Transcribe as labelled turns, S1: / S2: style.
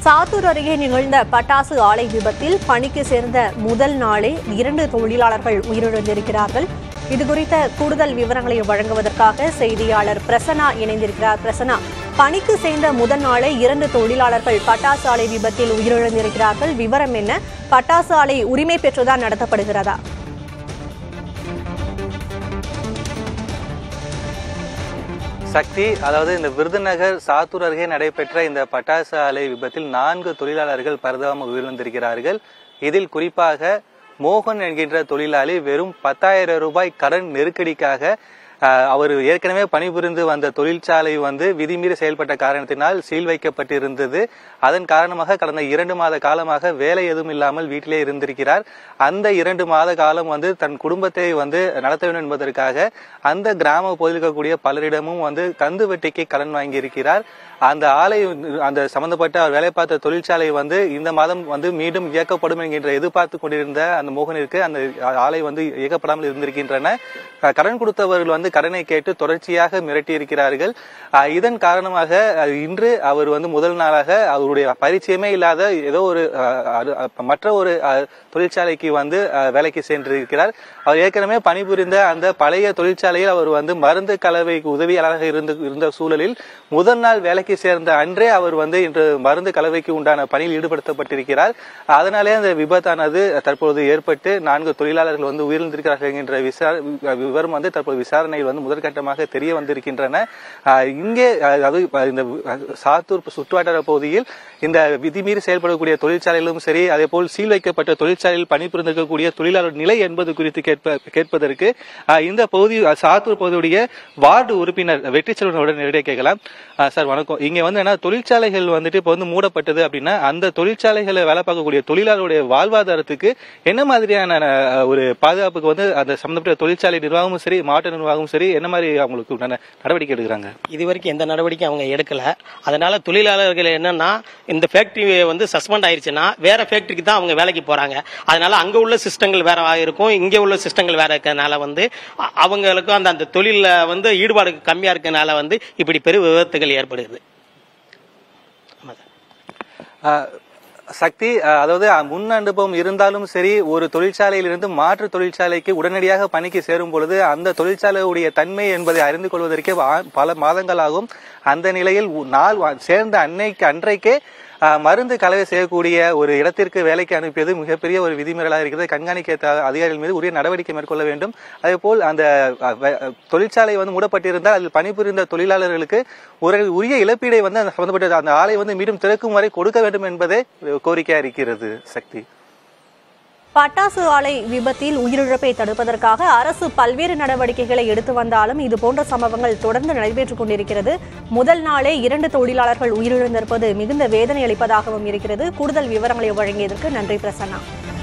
S1: சாத்தூர் அருகே நிகழ்ந்த பட்டாசு ஆலை விபத்தில் பணிக்கு சேர்ந்த முதல் நாளே இரண்டு தொழிலாளர்கள் உயிரிழந்திருக்கிறார்கள் இதுகுறித்த கூடுதல் விவரங்களை வழங்குவதற்காக செய்தியாளர் பிரசனா இணைந்திருக்கிறார் பிரசனா பணிக்கு சேர்ந்த முதல் நாளே இரண்டு தொழிலாளர்கள் பட்டாசு ஆலை விபத்தில் உயிரிழந்திருக்கிறார்கள் விவரம் என்ன பட்டாசு ஆலை உரிமை பெற்றுதான் நடத்தப்படுகிறதா
S2: சக்தி அதாவது இந்த விருதுநகர் சாத்தூர் அருகே நடைபெற்ற இந்த பட்டாசு ஆலை விபத்தில் நான்கு தொழிலாளர்கள் பரிதாபமாக உயிரிழந்திருக்கிறார்கள் இதில் குறிப்பாக மோகன் என்கின்ற தொழிலாளி வெறும் பத்தாயிரம் ரூபாய் கடன் நெருக்கடிக்காக அஹ், அவர் ஏற்கனவே பணிபுரிந்து வந்த தொழிற்சாலை வந்து விதிமீறி செயல்பட்ட காரணத்தினால் சீல் வைக்கப்பட்டிருந்தது அதன் காரணமாக கடந்த இரண்டு மாத காலமாக வேலை எதுவும் இல்லாமல் வீட்டிலே இருந்திருக்கிறார் அந்த இரண்டு மாத காலம் வந்து தன் குடும்பத்தை வந்து நடத்த வேண்டும் என்பதற்காக அந்த கிராம பகுதியில் இருக்கக்கூடிய பலரிடமும் வந்து கந்து வெட்டிக்கு கடன் வாங்கியிருக்கிறார் அந்த ஆலை அந்த சம்பந்தப்பட்ட அவர் வேலை பார்த்த தொழிற்சாலை வந்து இந்த மாதம் வந்து மீண்டும் இயக்கப்படும் என்கின்ற எதிர்பார்த்து கொண்டிருந்த அந்த மோகனிற்கு அந்த ஆலை வந்து இயக்கப்படாமல் இருந்திருக்கின்றன அஹ் கடன் கொடுத்தவர்கள் வந்து கடனை கேட்டு தொடர்ச்சியாக மிரட்டி இருக்கிறார்கள் அஹ் இதன் காரணமாக அஹ் இன்று அவர் வந்து முதல் நாளாக அவருடைய பரிச்சயமே இல்லாத ஏதோ ஒரு அஹ், அது- அஹ், மற்ற ஒரு அஹ், தொழிற்சாலைக்கு வந்து அஹ், வேலைக்கு சென்றிருக்கிறார் அவர் ஏற்கனவே பணிபுரிந்த அந்த பழைய தொழிற்சாலையில் அவர் வந்து மருந்து கலவைக்கு உதவியாளராக இருந்து இருந்த சூழலில் முதல் நாள் வேலைக்கு சேர்ந்த அன்றே அவர் வந்து இன்று மருந்து கலவைக்கு உண்டான பணியில் ஈடுபடுத்தப்பட்டிருக்கிறார் அதனாலே அந்த விபத்தானது தற்போது ஏற்பட்டு நான்கு தொழிலாளர்கள் வந்து உயிரிழந்திருக்கிறார்கள் என்கின்ற விசார- விவரம் வந்து தற்போது விசாரணையில் வந்து முதற்கட்டமாக தெரிய வந்திருக்கின்றன ஆஹ் இங்கே ஆஹ் அதாவது இப்ப இந்த சாத்தூர் சுற்றுவட்டார பகுதியில் இந்த விதிமீறி செயல்படக்கூடிய தொழிற்சாலையிலும் சரி அதே போல் சீல் வைக்கப்பட்ட தொழிற்சாலையில் பணிபுரிந்திருக்கக்கூடிய தொழிலாளர் நிலை என்பது குறித்து கேட்ப கேட்பதற்கு ஆஹ் இந்த பகுதி ஆஹ் சாத்தூர் பகுதியுடைய வார்டு உறுப்பினர் வெற்றி செல்வனுடன் நேரடியாக கேட்கலாம் ஆஹ் சார் வணக்கம் இங்க வந்து என்ன தொழிற்சாலைகள் வந்துட்டு இப்போ வந்து மூடப்பட்டது அப்படின்னா அந்த தொழிற்சாலைகளை வேலை பார்க்கக்கூடிய தொழிலாளருடைய வாழ்வாதாரத்துக்கு என்ன மாதிரியான ஆஹ், ஒரு பாதுகாப்புக்கு வந்து அந்த சம்பந்தப்பட்ட தொழிற்சாலை நிர்வாகமும் சரி மாவட்ட நிர்வாகமும் சரி என்ன மாதிரி அவங்களுக்கு உண்டான நடவடிக்கை எடுக்கிறாங்க
S3: இது வரைக்கும் எந்த நடவடிக்கையும் அவங்க எடுக்கல அதனால தொழிலாளர்கள் என்னன்னா இந்த ஃபேக்டரி வந்து சஸ்பெண்ட் ஆயிருச்சுன்னா வேற ஃபேக்டரிக்கு தான் அவங்க வேலைக்கு போறாங்க அதனால அங்க உள்ள சிஸ்டங்கள் வேற இருக்கும் இங்க உள்ள சிஸ்டங்கள் வேற இருக்கறனால வந்து அ- அவங்களுக்கும் அந்த அந்த தொழில வந்து ஈடுபாடு கம்மியா இருக்கறனால வந்து இப்படி பெரு விபத்துகள் ஏற்படுது ஆமா சார்.
S2: ஆஹ் சக்தி ஆஹ் அதாவது அஹ் முன் அனுபவம் இருந்தாலும் சரி ஒரு தொழிற்சாலையிலிருந்து மாற்று தொழிற்சாலைக்கு உடனடியாக பணிக்கு சேரும் பொழுது அந்த தொழிற்சாலையுடைய தன்மை என்பதை அறிந்து கொள்வதற்கே வா- பல மாதங்களாகும் அந்த நிலையில் உ- நாள் வா- சேர்ந்த அன்னைக்கு அன்றைக்கே ஆஹ் மருந்து கலவை செய்யக்கூடிய ஒரு இடத்திற்கு வேலைக்கு அனுப்பியது மிகப்பெரிய ஒரு விதிமீறலாக இருக்கிறது கண்காணிக்க த- அதிகாரிகள் மீது உரிய நடவடிக்கை மேற்கொள்ள வேண்டும் அதே போல் அந்த அஹ், வே- அஹ், தொழிற்சாலை வந்து மூடப்பட்டிருந்தால் அதில் பணிபுரிந்த தொழிலாளர்களுக்கு ஒரு உரிய இழப்பீடை வந்து அந்த சம்பந்தப்பட்ட அந்த ஆலை வந்து மீண்டும் திறக்கும் வரை கொடுக்க வேண்டும் என்பதே அஹ், கோரிக்கையா இருக்கிறது சக்தி
S1: பட்டாசு ஆலை விபத்தில் உயிரிழப்பை தடுப்பதற்காக அரசு பல்வேறு நடவடிக்கைகளை எடுத்து வந்தாலும் இதுபோன்ற சம்பவங்கள் தொடர்ந்து நடைபெற்றுக் கொண்டிருக்கிறது முதல் நாளே இரண்டு தொழிலாளர்கள் உயிரிழந்திருப்பது மிகுந்த வேதனை அளிப்பதாகவும் இருக்கிறது கூடுதல் விவரங்களை வழங்கியதற்கு நன்றி பிரசன்னா